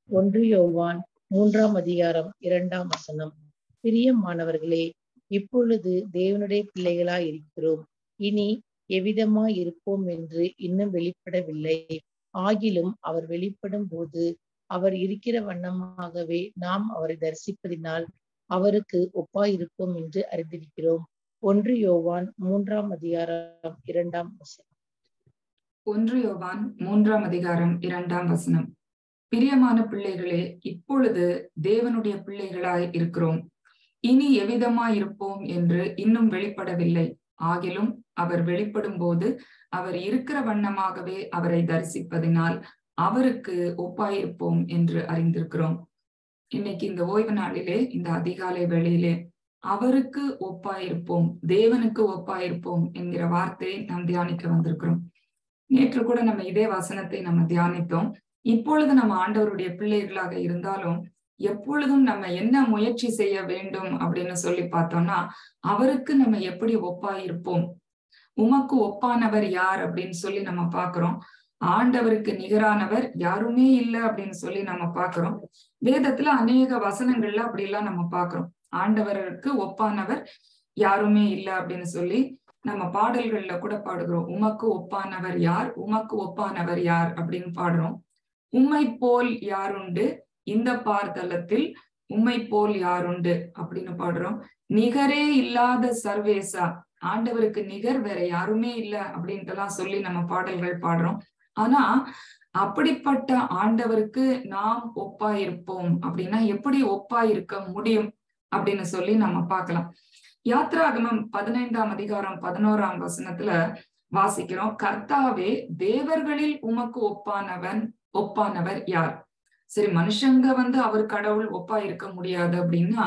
ஒன்று யோவான் மூன்றாம் அதிகாரம் இரண்டாம் வசனம் பிரியமானவர்களே இப்பொழுது தேவனுடைய பிள்ளைகளாய் இருக்கிறோம் இனி எவ்விதமாய் இருப்போம் என்று இன்னும் வெளிப்படவில்லை ஆகிலும் அவர் வெளிப்படும் போது அவர் இருக்கிற வண்ணமாகவே நாம் அவரை தரிசிப்பதினால் அவருக்கு ஒப்பாய் இருப்போம் என்று அறிந்திருக்கிறோம் ஒன்று யோவான் மூன்றாம் அதிகாரம் இரண்டாம் வசனம் ஒன்று யோவான் மூன்றாம் அதிகாரம் இரண்டாம் வசனம் பிரியமான பிள்ளைகளே இப்பொழுது தேவனுடைய பிள்ளைகளாய் இருக்கிறோம் இனி எவ்விதமாய் இருப்போம் என்று இன்னும் வெளிப்படவில்லை ஆகிலும் அவர் வெளிப்படும் போது அவர் இருக்கிற வண்ணமாகவே அவரை தரிசிப்பதினால் அவருக்கு ஒப்பாயிருப்போம் என்று அறிந்திருக்கிறோம் இன்னைக்கு இந்த ஓய்வு நாளிலே இந்த அதிகாலை வேளையிலே அவருக்கு ஒப்பாயிருப்போம் தேவனுக்கு ஒப்பாயிருப்போம் என்கிற வார்த்தையை நாம் தியானிக்க வந்திருக்கிறோம் நேற்று கூட நம்ம இதே வசனத்தை நம்ம தியானித்தோம் இப்பொழுது நம்ம ஆண்டவருடைய பிள்ளைகளாக இருந்தாலும் எப்பொழுதும் நம்ம என்ன முயற்சி செய்ய வேண்டும் அப்படின்னு சொல்லி பார்த்தோம்னா அவருக்கு நம்ம எப்படி ஒப்பாயிருப்போம் உமக்கு ஒப்பானவர் யார் அப்படின்னு சொல்லி நம்ம பாக்குறோம் ஆண்டவருக்கு நிகரானவர் யாருமே இல்லை அப்படின்னு சொல்லி நம்ம பாக்குறோம் வேதத்துல அநேக வசனங்கள்ல அப்படி எல்லாம் நம்ம பாக்குறோம் ஆண்டவருக்கு ஒப்பானவர் யாருமே இல்லை அப்படின்னு சொல்லி நம்ம பாடல்கள்ல கூட பாடுகிறோம் உமக்கு ஒப்பானவர் யார் உமக்கு ஒப்பானவர் யார் அப்படின்னு பாடுறோம் உம்மை போல் யாருண்டு இந்த பார்த்தலத்தில் உம்மை போல் யாருண்டு அப்படின்னு பாடுறோம் நிகரே இல்லாத சர்வேசா ஆண்டவருக்கு நிகர் வேற யாருமே இல்லை அப்படின்ட்டு எல்லாம் சொல்லி நம்ம பாடல்கள் பாடுறோம் ஆனா அப்படிப்பட்ட ஆண்டவருக்கு நாம் ஒப்பா இருப்போம் அப்படின்னா எப்படி ஒப்பா இருக்க முடியும் அப்படின்னு சொல்லி நம்ம பார்க்கலாம் யாத்ராகமம் பதினைந்தாம் அதிகாரம் பதினோராம் வசனத்துல வாசிக்கிறோம் கர்த்தாவே தேவர்களில் உமக்கு ஒப்பானவன் ஒப்பானவர் யார் சரி மனுஷங்க வந்து அவர் கடவுள் ஒப்பா இருக்க முடியாது அப்படின்னா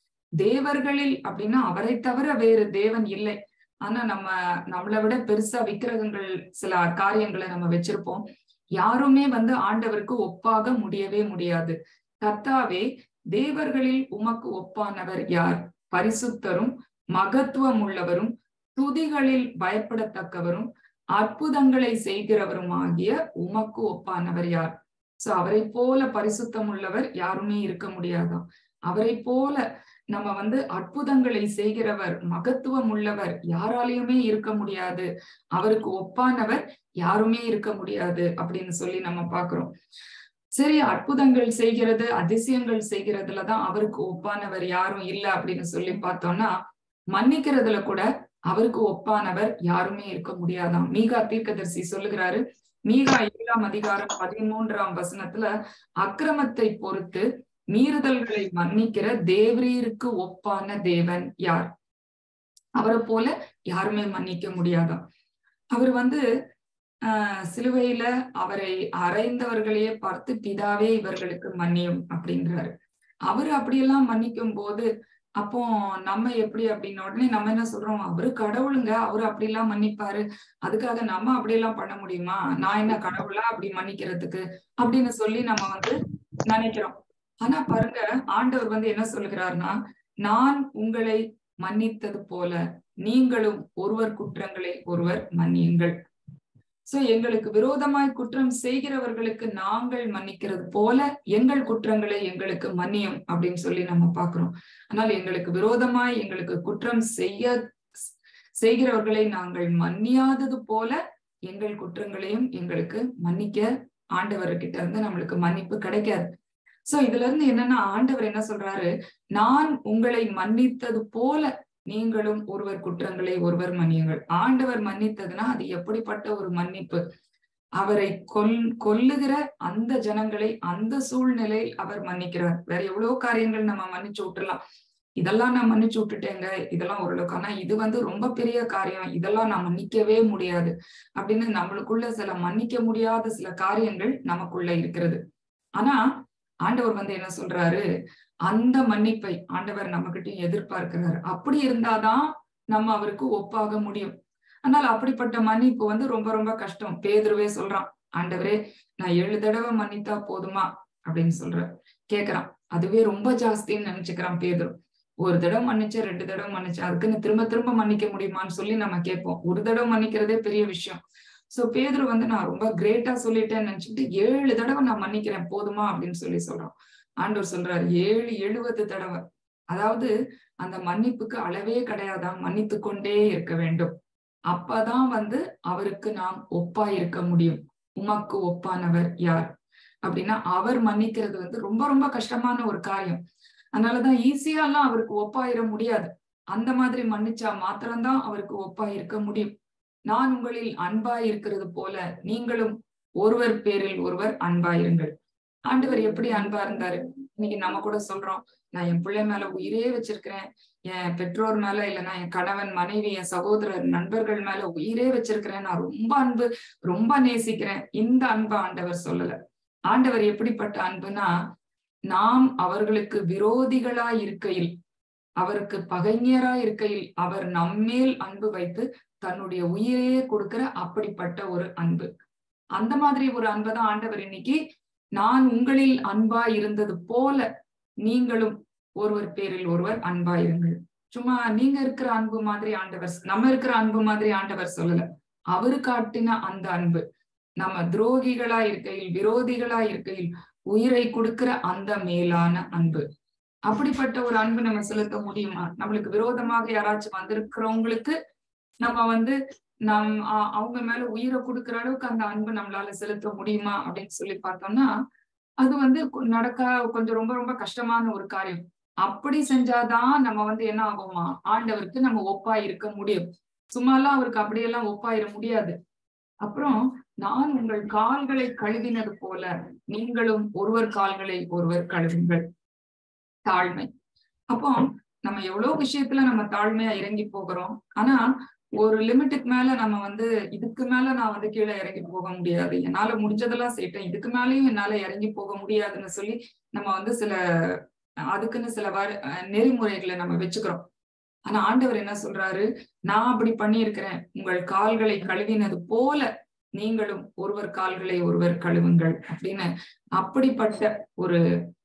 தேவர்களில் அப்படின்னா அவரை தவிர வேறு தேவன் இல்லை ஆனா நம்ம நம்மளை விட பெருசா விக்கிரகங்கள் சில காரியங்களை நம்ம வச்சிருப்போம் யாருமே வந்து ஆண்டவருக்கு ஒப்பாக முடியவே முடியாது கர்த்தாவே தேவர்களில் உமக்கு ஒப்பானவர் யார் பரிசுத்தரும் மகத்துவம் உள்ளவரும் துதிகளில் பயப்படத்தக்கவரும் அற்புதங்களை செய்கிறவரும் ஆகிய உமக்கு ஒப்பானவர் யார் சோ அவரை போல பரிசுத்தம் உள்ளவர் யாருமே இருக்க முடியாதாம் அவரை போல நம்ம வந்து அற்புதங்களை செய்கிறவர் மகத்துவம் உள்ளவர் யாராலையுமே இருக்க முடியாது அவருக்கு ஒப்பானவர் யாருமே இருக்க முடியாது அப்படின்னு சொல்லி நம்ம பாக்குறோம் சரி அற்புதங்கள் செய்கிறது அதிசயங்கள் செய்கிறதுலதான் அவருக்கு ஒப்பானவர் யாரும் இல்லை அப்படின்னு சொல்லி பார்த்தோம்னா மன்னிக்கிறதுல கூட அவருக்கு ஒப்பானவர் யாருமே இருக்க முடியாதாம் மீகா தீர்க்கதரிசி சொல்லுகிறாரு மீகா ஏழாம் அதிகாரம் பதிமூன்றாம் வசனத்துல அக்கிரமத்தை பொறுத்து மீறுதல்களை மன்னிக்கிற தேவரீருக்கு ஒப்பான தேவன் யார் அவரை போல யாருமே மன்னிக்க முடியாதாம் அவர் வந்து ஆஹ் சிலுவையில அவரை அறைந்தவர்களையே பார்த்து பிதாவே இவர்களுக்கு மன்னியும் அப்படின்றாரு அவரு அப்படியெல்லாம் மன்னிக்கும் போது அப்போ நம்ம எப்படி அப்படின்ன உடனே நம்ம என்ன சொல்றோம் அவரு கடவுளுங்க அவரு அப்படி எல்லாம் மன்னிப்பாரு அதுக்காக நம்ம அப்படியெல்லாம் பண்ண முடியுமா நான் என்ன கடவுளா அப்படி மன்னிக்கிறதுக்கு அப்படின்னு சொல்லி நம்ம வந்து நினைக்கிறோம் ஆனா பாருங்க ஆண்டவர் வந்து என்ன சொல்லுகிறாருன்னா நான் உங்களை மன்னித்தது போல நீங்களும் ஒருவர் குற்றங்களை ஒருவர் மன்னியுங்கள் சோ எங்களுக்கு விரோதமாய் குற்றம் செய்கிறவர்களுக்கு நாங்கள் மன்னிக்கிறது போல எங்கள் குற்றங்களை எங்களுக்கு மன்னியும் அப்படின்னு சொல்லி நம்ம பாக்குறோம் ஆனால் எங்களுக்கு விரோதமாய் எங்களுக்கு குற்றம் செய்ய செய்கிறவர்களை நாங்கள் மன்னியாதது போல எங்கள் குற்றங்களையும் எங்களுக்கு மன்னிக்க ஆண்டவர்கிட்ட இருந்து நம்மளுக்கு மன்னிப்பு கிடைக்காது சோ இதுல இருந்து என்னன்னா ஆண்டவர் என்ன சொல்றாரு நான் உங்களை மன்னித்தது போல நீங்களும் ஒருவர் குற்றங்களை ஒருவர் மன்னியுங்கள் ஆண்டவர் மன்னித்ததுன்னா அது எப்படிப்பட்ட ஒரு மன்னிப்பு அவரை கொல் கொல்லுகிற அந்த ஜனங்களை அந்த சூழ்நிலையில் அவர் மன்னிக்கிறார் வேற எவ்வளவு காரியங்கள் நம்ம மன்னிச்சு விட்டுலாம் இதெல்லாம் நான் மன்னிச்சு விட்டுட்டேங்க இதெல்லாம் ஓரளவுக்கு ஆனா இது வந்து ரொம்ப பெரிய காரியம் இதெல்லாம் நான் மன்னிக்கவே முடியாது அப்படின்னு நம்மளுக்குள்ள சில மன்னிக்க முடியாத சில காரியங்கள் நமக்குள்ள இருக்கிறது ஆனா ஆண்டவர் வந்து என்ன சொல்றாரு அந்த மன்னிப்பை ஆண்டவர் நம்ம கிட்டயும் எதிர்பார்க்கிறார் அப்படி இருந்தாதான் நம்ம அவருக்கு ஒப்பாக முடியும் ஆனால் அப்படிப்பட்ட மன்னிப்பு வந்து ரொம்ப ரொம்ப கஷ்டம் பேதுருவே சொல்றான் ஆண்டவரே நான் ஏழு தடவை மன்னித்தா போதுமா அப்படின்னு சொல்ற கேக்குறான் அதுவே ரொம்ப ஜாஸ்தின்னு நினைச்சுக்கிறான் பேதுரு ஒரு தடவை மன்னிச்சேன் ரெண்டு தடவை மன்னிச்சேன் அதுக்குன்னு திரும்ப திரும்ப மன்னிக்க முடியுமான்னு சொல்லி நம்ம கேட்போம் ஒரு தடவை மன்னிக்கிறதே பெரிய விஷயம் சோ பேதுரு வந்து நான் ரொம்ப கிரேட்டா சொல்லிட்டேன்னு நினைச்சுட்டு ஏழு தடவை நான் மன்னிக்கிறேன் போதுமா அப்படின்னு சொல்லி சொல்றோம் ஆண்டவர் சொல்றாரு ஏழு எழுபது தடவை அதாவது அந்த மன்னிப்புக்கு அளவே கிடையாதான் மன்னித்து கொண்டே இருக்க வேண்டும் அப்பதான் வந்து அவருக்கு நாம் ஒப்பா இருக்க முடியும் உமக்கு ஒப்பானவர் யார் அப்படின்னா அவர் மன்னிக்கிறது வந்து ரொம்ப ரொம்ப கஷ்டமான ஒரு காரியம் அதனாலதான் ஈஸியாலாம் அவருக்கு ஒப்பாயிர முடியாது அந்த மாதிரி மன்னிச்சா மாத்திரம்தான் அவருக்கு ஒப்பா இருக்க முடியும் நான் உங்களில் அன்பாய் இருக்கிறது போல நீங்களும் ஒருவர் பேரில் ஒருவர் அன்பாயிருங்கள் ஆண்டவர் எப்படி அன்பா இருந்தாரு இன்னைக்கு நம்ம கூட சொல்றோம் நான் என் பிள்ளை மேல உயிரே வச்சிருக்கிறேன் என் பெற்றோர் மேல இல்லைன்னா என் கணவன் மனைவி என் சகோதரர் நண்பர்கள் மேல உயிரே வச்சிருக்கிறேன் நான் ரொம்ப அன்பு ரொம்ப நேசிக்கிறேன் இந்த அன்பு ஆண்டவர் சொல்லல ஆண்டவர் எப்படிப்பட்ட அன்புனா நாம் அவர்களுக்கு விரோதிகளா இருக்கையில் அவருக்கு பகைஞரா இருக்கையில் அவர் நம்மேல் அன்பு வைத்து தன்னுடைய உயிரையே கொடுக்கிற அப்படிப்பட்ட ஒரு அன்பு அந்த மாதிரி ஒரு அன்புதான் ஆண்டவர் இன்னைக்கு நான் உங்களில் அன்பா இருந்தது போல நீங்களும் ஒருவர் பேரில் ஒருவர் அன்பா இருங்கள் சும்மா நீங்க இருக்கிற அன்பு மாதிரி ஆண்டவர் நம்ம இருக்கிற அன்பு மாதிரி ஆண்டவர் சொல்லல அவரு காட்டின அந்த அன்பு நம்ம துரோகிகளா இருக்கையில் விரோதிகளா இருக்கையில் உயிரை கொடுக்கிற அந்த மேலான அன்பு அப்படிப்பட்ட ஒரு அன்பு நம்ம செலுத்த முடியுமா நம்மளுக்கு விரோதமாக யாராச்சும் வந்திருக்கிறவங்களுக்கு நம்ம வந்து நம் அவங்க மேல உயிரை கொடுக்கிற அளவுக்கு அந்த அன்பு நம்மளால செலுத்த முடியுமா அப்படின்னு சொல்லி பார்த்தோம்னா அது வந்து நடக்க கொஞ்சம் ரொம்ப ரொம்ப கஷ்டமான ஒரு காரியம் அப்படி செஞ்சாதான் நம்ம வந்து என்ன ஆகுமா ஆண்டவருக்கு நம்ம ஒப்பா இருக்க முடியும் சும்மாலாம் அவருக்கு அப்படியெல்லாம் ஒப்பாயிர முடியாது அப்புறம் நான் உங்கள் கால்களை கழுவினது போல நீங்களும் ஒருவர் கால்களை ஒருவர் கழுவுங்கள் தாழ்மை அப்போ நம்ம எவ்வளவு விஷயத்துல நம்ம தாழ்மையா இறங்கி போகிறோம் ஆனா ஒரு லிமிட்டுக்கு மேல நம்ம வந்து இதுக்கு மேல நான் வந்து கீழே இறங்கி போக முடியாது என்னால முடிஞ்சதெல்லாம் செய்யிட்டேன் இதுக்கு மேலயும் என்னால இறங்கி போக முடியாதுன்னு சொல்லி நம்ம வந்து சில அதுக்குன்னு சில வர நெறிமுறைகளை நம்ம வச்சுக்கிறோம் ஆனா ஆண்டவர் என்ன சொல்றாரு நான் அப்படி பண்ணியிருக்கிறேன் உங்கள் கால்களை கழுவினது போல நீங்களும் ஒருவர் கால்களை ஒருவர் கழுவுங்கள் அப்படின்னு அப்படிப்பட்ட ஒரு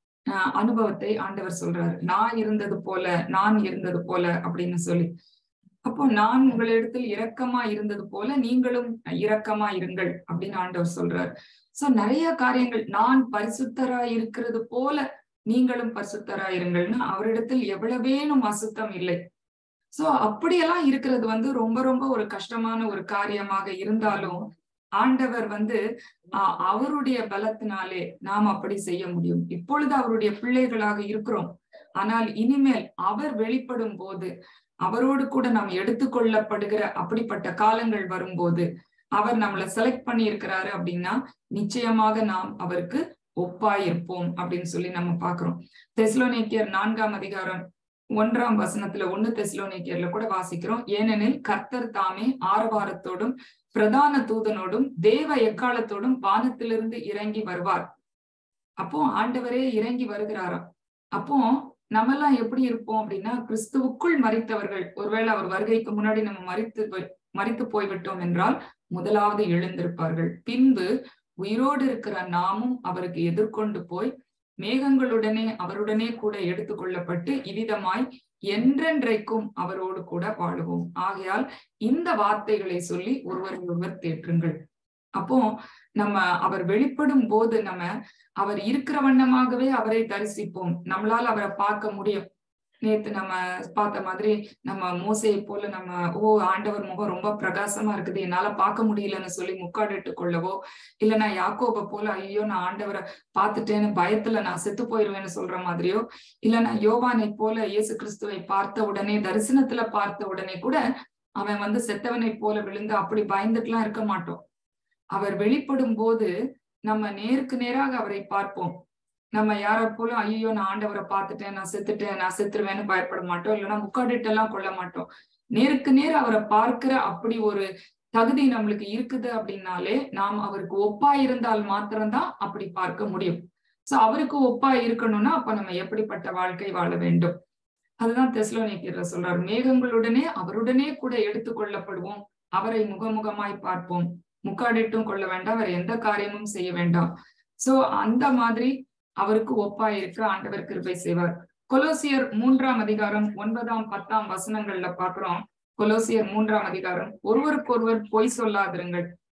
அனுபவத்தை ஆண்டவர் சொல்றாரு நான் இருந்தது போல நான் இருந்தது போல அப்படின்னு சொல்லி அப்போ நான் உங்களிடத்தில் இரக்கமா இருந்தது போல நீங்களும் இரக்கமா இருங்கள் அப்படின்னு ஆண்டவர் சொல்றாரு சோ நிறைய காரியங்கள் நான் பரிசுத்தரா இருக்கிறது போல நீங்களும் பரிசுத்தரா இருங்கள்னு அவரிடத்தில் எவ்வளவேனும் அசுத்தம் இல்லை சோ அப்படியெல்லாம் இருக்கிறது வந்து ரொம்ப ரொம்ப ஒரு கஷ்டமான ஒரு காரியமாக இருந்தாலும் ஆண்டவர் வந்து அவருடைய பலத்தினாலே நாம் அப்படி செய்ய முடியும் இப்பொழுது அவருடைய பிள்ளைகளாக இருக்கிறோம் ஆனால் இனிமேல் அவர் வெளிப்படும் போது அவரோடு கூட நாம் எடுத்துக்கொள்ளப்படுகிற அப்படிப்பட்ட காலங்கள் வரும்போது அவர் நம்மளை செலக்ட் பண்ணி இருக்கிறாரு அப்படின்னா நிச்சயமாக நாம் அவருக்கு ஒப்பாயிருப்போம் அப்படின்னு சொல்லி நம்ம பாக்குறோம் தெஸ்லோனேக்கியர் நான்காம் அதிகாரம் ஒன்றாம் வசனத்துல ஒண்ணு தெஸ்லோனேக்கியர்ல கூட வாசிக்கிறோம் ஏனெனில் கர்த்தர் தாமே ஆரவாரத்தோடும் பிரதான தூதனோடும் தேவ எக்காலத்தோடும் வானத்திலிருந்து இறங்கி வருவார் அப்போ ஆண்டவரே இறங்கி வருகிறாராம் அப்போ நம்மெல்லாம் எப்படி இருப்போம் அப்படின்னா கிறிஸ்துவுக்குள் மறித்தவர்கள் ஒருவேளை அவர் வருகைக்கு முன்னாடி நம்ம மறித்து மறித்து போய்விட்டோம் என்றால் முதலாவது எழுந்திருப்பார்கள் பின்பு உயிரோடு இருக்கிற நாமும் அவருக்கு எதிர்கொண்டு போய் மேகங்களுடனே அவருடனே கூட எடுத்துக்கொள்ளப்பட்டு இவ்விதமாய் என்றென்றைக்கும் அவரோடு கூட வாழுவோம் ஆகையால் இந்த வார்த்தைகளை சொல்லி ஒருவர் ஒருவர் தேற்றுங்கள் அப்போ நம்ம அவர் வெளிப்படும் போது நம்ம அவர் இருக்கிற வண்ணமாகவே அவரை தரிசிப்போம் நம்மளால அவரை பார்க்க முடியும் நேத்து நம்ம பார்த்த மாதிரி நம்ம மோசையை போல நம்ம ஓ ஆண்டவர் முகம் ரொம்ப பிரகாசமா இருக்குது என்னால பார்க்க முடியலன்னு சொல்லி முக்காடிட்டு கொள்ளவோ இல்லைன்னா யாக்கோப போல ஐயோ நான் ஆண்டவரை பார்த்துட்டேன்னு பயத்துல நான் செத்து போயிருவேன்னு சொல்ற மாதிரியோ இல்லைன்னா யோவானை போல இயேசு கிறிஸ்துவை பார்த்த உடனே தரிசனத்துல பார்த்த உடனே கூட அவன் வந்து செத்தவனை போல விழுந்து அப்படி பயந்துட்டுலாம் இருக்க மாட்டோம் அவர் வெளிப்படும் போது நம்ம நேருக்கு நேராக அவரை பார்ப்போம் நம்ம யார போல ஐயோ நான் ஆண்டவரை பார்த்துட்டேன் நான் செத்துட்டேன் நான் செத்துருவேன்னு பயப்பட மாட்டோம் இல்லைன்னா முக்காடிட்டு எல்லாம் கொள்ள மாட்டோம் நேருக்கு நேர் அவரை பார்க்கிற அப்படி ஒரு தகுதி நம்மளுக்கு இருக்குது அப்படின்னாலே நாம் அவருக்கு ஒப்பா இருந்தால் மாத்திரம்தான் அப்படி பார்க்க முடியும் சோ அவருக்கு ஒப்பா இருக்கணும்னா அப்ப நம்ம எப்படிப்பட்ட வாழ்க்கை வாழ வேண்டும் அதுதான் தெஸ்லோனிக்கிற சொல்றாரு மேகங்களுடனே அவருடனே கூட எடுத்துக்கொள்ளப்படுவோம் அவரை முகமுகமாய் பார்ப்போம் முக்காடிட்டும் கொள்ள வேண்டாம் அவர் எந்த காரியமும் செய்ய வேண்டாம் சோ அந்த மாதிரி அவருக்கு ஒப்பா இருக்க ஆண்டவர் கிருபை செய்வார் கொலோசியர் மூன்றாம் அதிகாரம் ஒன்பதாம் பத்தாம் வசனங்கள்ல பாக்குறோம் கொலோசியர் மூன்றாம் அதிகாரம் ஒருவருக்கொருவர் பொய் சொல்லாதிருங்கள்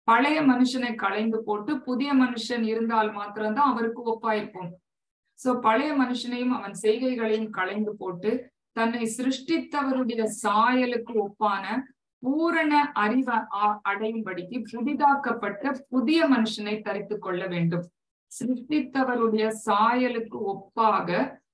பழைய மனுஷனை களைந்து போட்டு புதிய மனுஷன் இருந்தால் மாத்திரம்தான் அவருக்கு ஒப்பாயிருப்போம் சோ பழைய மனுஷனையும் அவன் செய்கைகளையும் களைந்து போட்டு தன்னை சிருஷ்டித்தவருடைய சாயலுக்கு ஒப்பான பூரண அறிவ அடையும்படிக்கு புதிதாக்கப்பட்ட புதிய மனுஷனை தரித்து கொள்ள வேண்டும் சிருஷ்டித்தவருடைய சாயலுக்கு ஒப்பாக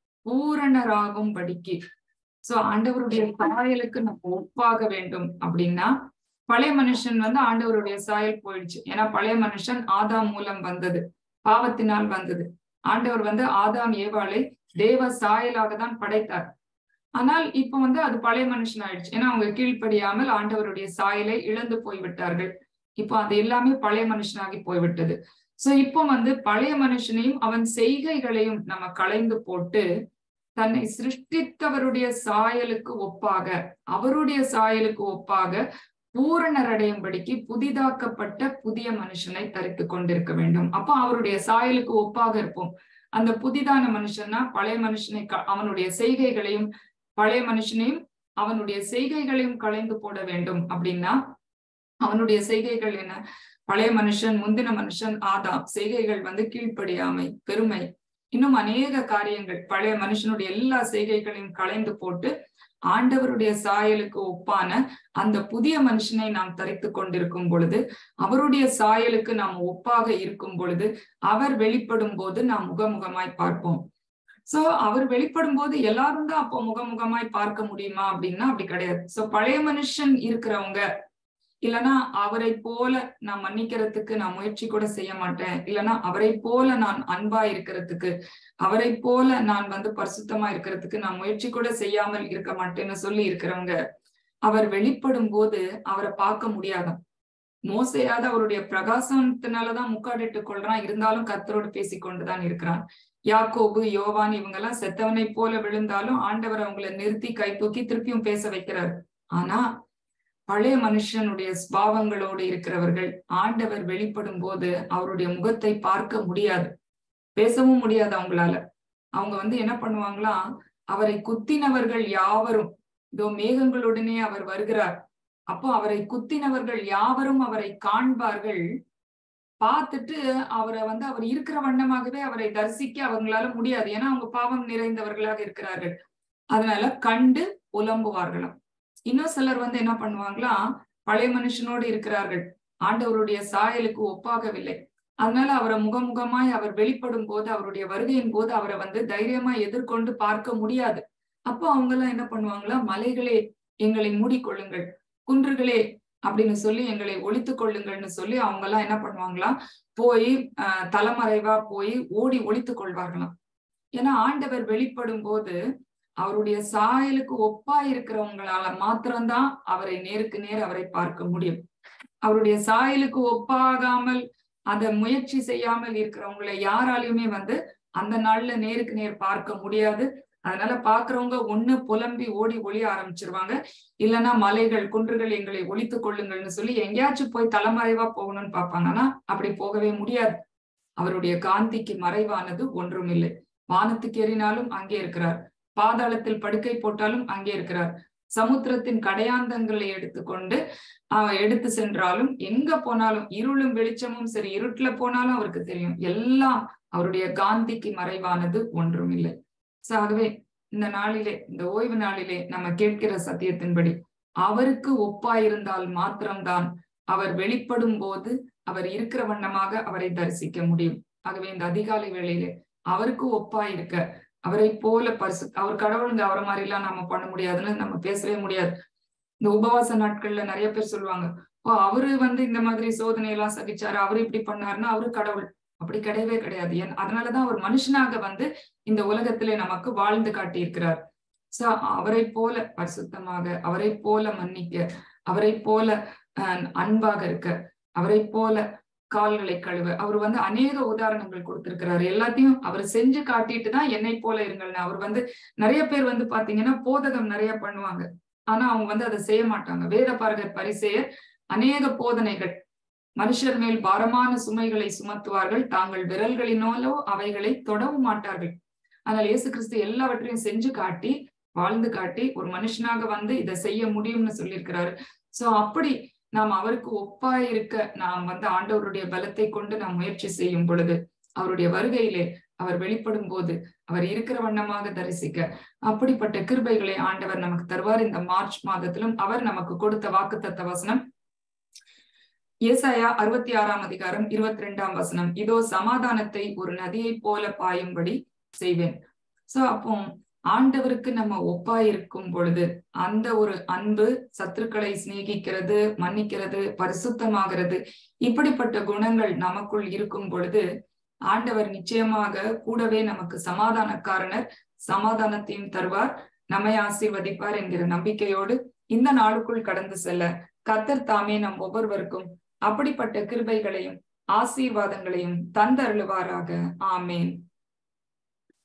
பூரணராகும்படிக்கு சோ ஆண்டவருடைய சாயலுக்கு நம்ம ஒப்பாக வேண்டும் அப்படின்னா பழைய மனுஷன் வந்து ஆண்டவருடைய சாயல் போயிடுச்சு ஏன்னா பழைய மனுஷன் ஆதாம் மூலம் வந்தது பாவத்தினால் வந்தது ஆண்டவர் வந்து ஆதாம் ஏவாளை தேவ சாயலாக தான் படைத்தார் ஆனால் இப்ப வந்து அது பழைய மனுஷன் ஆயிடுச்சு ஏன்னா அவங்க கீழ்ப்படியாமல் ஆண்டவருடைய சாயலை இழந்து போய்விட்டார்கள் இப்போ அது எல்லாமே பழைய மனுஷனாகி போய்விட்டது சோ இப்போ வந்து பழைய மனுஷனையும் அவன் செய்கைகளையும் நம்ம களைந்து போட்டு தன்னை சிருஷ்டித்தவருடைய சாயலுக்கு ஒப்பாக அவருடைய சாயலுக்கு ஒப்பாக பூரணரடையும்படிக்கு புதிதாக்கப்பட்ட புதிய மனுஷனை தரித்து கொண்டிருக்க வேண்டும் அப்போ அவருடைய சாயலுக்கு ஒப்பாக இருப்போம் அந்த புதிதான மனுஷன்னா பழைய மனுஷனை அவனுடைய செய்கைகளையும் பழைய மனுஷனையும் அவனுடைய செய்கைகளையும் களைந்து போட வேண்டும் அப்படின்னா அவனுடைய செய்கைகள் என்ன பழைய மனுஷன் முந்தின மனுஷன் ஆதாம் செய்கைகள் வந்து கீழ்ப்படியாமை பெருமை இன்னும் அநேக காரியங்கள் பழைய மனுஷனுடைய எல்லா செய்கைகளையும் களைந்து போட்டு ஆண்டவருடைய சாயலுக்கு ஒப்பான அந்த புதிய மனுஷனை நாம் தரித்து கொண்டிருக்கும் பொழுது அவருடைய சாயலுக்கு நாம் ஒப்பாக இருக்கும் பொழுது அவர் வெளிப்படும் போது நாம் முகமுகமாய் பார்ப்போம் சோ அவர் வெளிப்படும் போது எல்லாரும் தான் அப்போ முகமுகமாய் பார்க்க முடியுமா அப்படின்னா அப்படி கிடையாது சோ பழைய மனுஷன் இருக்கிறவங்க இல்லைன்னா அவரை போல நான் மன்னிக்கிறதுக்கு நான் முயற்சி கூட செய்ய மாட்டேன் இல்லைன்னா அவரை போல நான் அன்பா இருக்கிறதுக்கு அவரை போல நான் வந்து பரிசுத்தமா இருக்கிறதுக்கு நான் முயற்சி கூட செய்யாமல் இருக்க மாட்டேன்னு சொல்லி இருக்கிறவங்க அவர் வெளிப்படும் போது அவரை பார்க்க முடியாதான் மோசையாத அவருடைய பிரகாசத்தினாலதான் முக்காடிட்டு கொள்றான் இருந்தாலும் கத்தரோடு பேசிக்கொண்டுதான் இருக்கிறான் யாக்கோபு யோவான் இவங்க எல்லாம் செத்தவனை போல விழுந்தாலும் ஆண்டவர் அவங்களை நிறுத்தி கை தூக்கி திருப்பியும் பேச வைக்கிறார் ஆனா பழைய மனுஷனுடைய ஸ்பாவங்களோடு இருக்கிறவர்கள் ஆண்டவர் வெளிப்படும் போது அவருடைய முகத்தை பார்க்க முடியாது பேசவும் முடியாது அவங்களால அவங்க வந்து என்ன பண்ணுவாங்களாம் அவரை குத்தினவர்கள் யாவரும் இதோ மேகங்களுடனே அவர் வருகிறார் அப்போ அவரை குத்தினவர்கள் யாவரும் அவரை காண்பார்கள் பார்த்துட்டு அவரை வந்து அவர் இருக்கிற வண்ணமாகவே அவரை தரிசிக்க அவங்களால முடியாது ஏன்னா அவங்க பாவம் நிறைந்தவர்களாக இருக்கிறார்கள் அதனால கண்டு புலம்புவார்களாம் இன்னும் சிலர் வந்து என்ன பண்ணுவாங்களா பழைய மனுஷனோடு இருக்கிறார்கள் ஆண்டவருடைய சாயலுக்கு ஒப்பாகவில்லை அதனால அவரை முகமுகமாய் அவர் வெளிப்படும் போது அவருடைய வருகையின் போது அவரை வந்து தைரியமா எதிர்கொண்டு பார்க்க முடியாது அப்போ அவங்க எல்லாம் என்ன பண்ணுவாங்களா மலைகளே எங்களை மூடிக்கொள்ளுங்கள் குன்றுகளே அப்படின்னு சொல்லி எங்களை ஒழித்து கொள்ளுங்கள்னு சொல்லி அவங்க எல்லாம் என்ன பண்ணுவாங்களாம் போய் ஆஹ் தலைமறைவா போய் ஓடி ஒழித்து கொள்வார்களாம் ஏன்னா ஆண்டவர் வெளிப்படும் போது அவருடைய சாயலுக்கு ஒப்பா இருக்கிறவங்களால மாத்திரம்தான் அவரை நேருக்கு நேர் அவரை பார்க்க முடியும் அவருடைய சாயலுக்கு ஒப்பாகாமல் அதை முயற்சி செய்யாமல் இருக்கிறவங்களை யாராலையுமே வந்து அந்த நாள்ல நேருக்கு நேர் பார்க்க முடியாது அதனால பாக்குறவங்க ஒண்ணு புலம்பி ஓடி ஒளிய ஆரம்பிச்சிருவாங்க இல்லைன்னா மலைகள் குன்றுகள் எங்களை ஒழித்து கொள்ளுங்கள்னு சொல்லி எங்கேயாச்சும் போய் தலைமறைவா போகணும்னு பார்ப்பாங்க ஆனா அப்படி போகவே முடியாது அவருடைய காந்திக்கு மறைவானது ஒன்றும் இல்லை வானத்துக்கு ஏறினாலும் அங்கே இருக்கிறார் பாதாளத்தில் படுக்கை போட்டாலும் அங்கே இருக்கிறார் சமுத்திரத்தின் கடையாந்தங்களை எடுத்துக்கொண்டு ஆஹ் எடுத்து சென்றாலும் எங்க போனாலும் இருளும் வெளிச்சமும் சரி இருட்டுல போனாலும் அவருக்கு தெரியும் எல்லாம் அவருடைய காந்திக்கு மறைவானது ஒன்றும் இல்லை சோ ஆகவே இந்த நாளிலே இந்த ஓய்வு நாளிலே நம்ம கேட்கிற சத்தியத்தின்படி அவருக்கு ஒப்பாயிருந்தால் மாத்திரம்தான் அவர் வெளிப்படும் போது அவர் இருக்கிற வண்ணமாக அவரை தரிசிக்க முடியும் ஆகவே இந்த அதிகாலை வேளையிலே அவருக்கு ஒப்பா இருக்க அவரை போல பரிசு அவர் கடவுளுங்க அவரை மாதிரி எல்லாம் நம்ம பண்ண முடியாதுன்னு நம்ம பேசவே முடியாது இந்த உபவாச நாட்கள்ல நிறைய பேர் சொல்லுவாங்க ஓ அவரு வந்து இந்த மாதிரி சோதனை எல்லாம் சகிச்சாரு அவரு இப்படி பண்ணாருன்னா அவரு கடவுள் அப்படி கிடையவே கிடையாது ஏன் அதனாலதான் அவர் மனுஷனாக வந்து இந்த உலகத்திலே நமக்கு வாழ்ந்து காட்டி இருக்கிறார் சோ அவரை போல பரிசுத்தமாக அவரை போல மன்னிக்க அவரை போல அஹ் அன்பாக இருக்க அவரை போல கால்களை கழுவ அவர் வந்து அநேக உதாரணங்கள் கொடுத்திருக்கிறாரு எல்லாத்தையும் அவர் செஞ்சு காட்டிட்டு தான் என்னை போல இருங்கள்னு அவர் வந்து நிறைய பேர் வந்து பாத்தீங்கன்னா போதகம் நிறைய பண்ணுவாங்க ஆனா அவங்க வந்து அதை செய்ய மாட்டாங்க வேத பாரகர் பரிசெயர் அநேக போதனைகள் மனுஷர் மேல் பாரமான சுமைகளை சுமத்துவார்கள் தாங்கள் விரல்களினாலோ அவைகளை தொடவும் மாட்டார்கள் ஆனால் இயேசு கிறிஸ்து எல்லாவற்றையும் செஞ்சு காட்டி வாழ்ந்து காட்டி ஒரு மனுஷனாக வந்து இதை செய்ய முடியும்னு சொல்லியிருக்கிறாரு சோ அப்படி நாம் அவருக்கு ஒப்பாய் இருக்க நாம் வந்து ஆண்டவருடைய பலத்தை கொண்டு நாம் முயற்சி செய்யும் பொழுது அவருடைய வருகையிலே அவர் வெளிப்படும் போது அவர் இருக்கிற வண்ணமாக தரிசிக்க அப்படிப்பட்ட கிருபைகளை ஆண்டவர் நமக்கு தருவார் இந்த மார்ச் மாதத்திலும் அவர் நமக்கு கொடுத்த வாக்குத்தத்த வசனம் ஏசாயா அறுபத்தி ஆறாம் அதிகாரம் இருபத்தி ரெண்டாம் வசனம் இதோ சமாதானத்தை ஒரு நதியை போல பாயும்படி செய்வேன் சோ அப்போ ஆண்டவருக்கு நம்ம ஒப்பா இருக்கும் பொழுது அந்த ஒரு அன்பு சத்துருக்களை சிநேகிக்கிறது மன்னிக்கிறது பரிசுத்தமாகிறது இப்படிப்பட்ட குணங்கள் நமக்குள் இருக்கும் பொழுது ஆண்டவர் நிச்சயமாக கூடவே நமக்கு சமாதானக்காரனர் சமாதானத்தையும் தருவார் நம்மை ஆசீர்வதிப்பார் என்கிற நம்பிக்கையோடு இந்த நாளுக்குள் கடந்து செல்ல கத்தர் தாமே நம் ஒவ்வொருவருக்கும் அப்படிப்பட்ட கிருபைகளையும் ஆசீர்வாதங்களையும் தந்தருளுவாராக ஆமேன்